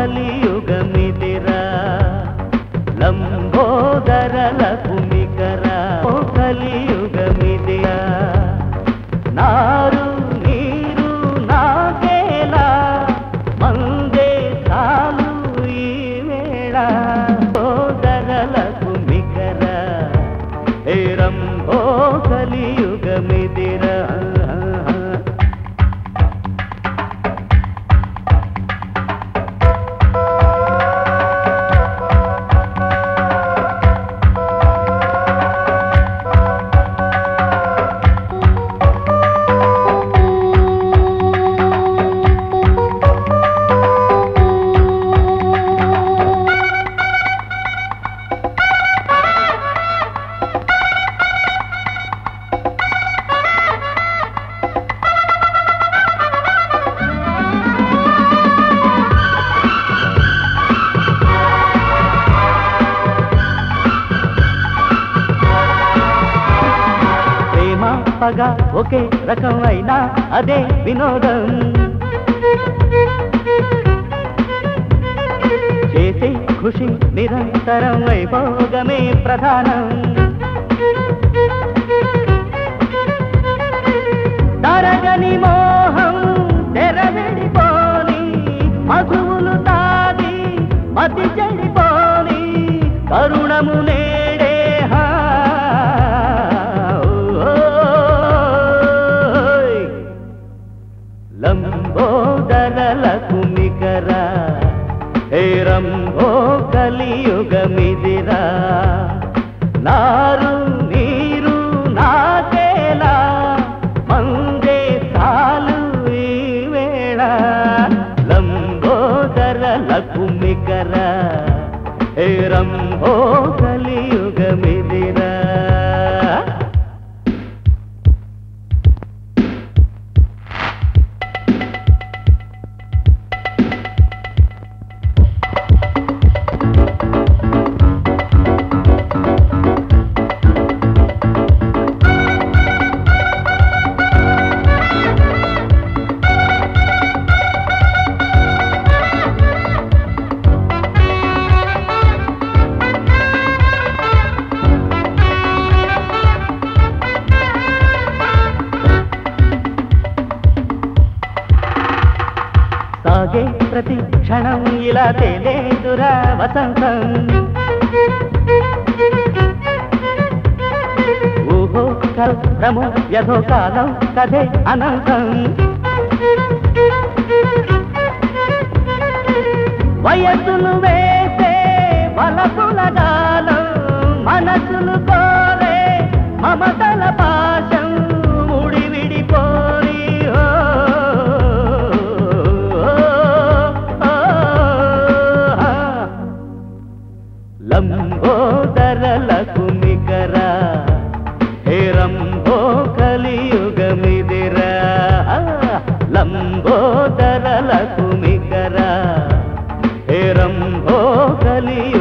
కలియుగమిదిరా లంబోదరల కుమికరా ఓ కలియుగమిదిరా నారు నీరు నాకేలా మందే చాలు ఈ వేళ సోదరల కుమికరా ఏ రంభో కలియుగమిదిరా ప్రేమ పగ ఒకే రకం అయినా అదే వినోదం చేసే ఖుషి నిరంతరం వైభోగమే ప్రధానం తరగని మోహం తెరవిడిపోని మధువులు తాగి మతి చెడిపోని కరుణము నేడే హా. ఓయ్. లంబోదరల కుమికరా హే రంభో కలియుగమిదిరా నారు నీరు నాకేలా మందే చాలు ఈ వేళ లంబోదరల కుమికరా హే రంభో కలియుగమిదిరా సాగే ప్రతి క్షణం ఇలా తేలేదురా వసంతం ఊహో కల్పము యథో కాలం కథే అనంతం వయస్సును వేసే బలపుల గాలం మనసులు కోరే మమతల పాశం ముడి విడిపోని ఓ, ఓ, ఓ, ఆ. లంబోదరల కుమికరా హే రంభో కలియుగమిదిరా లంబోదరల కుమికరా హే రంభో కలియుగ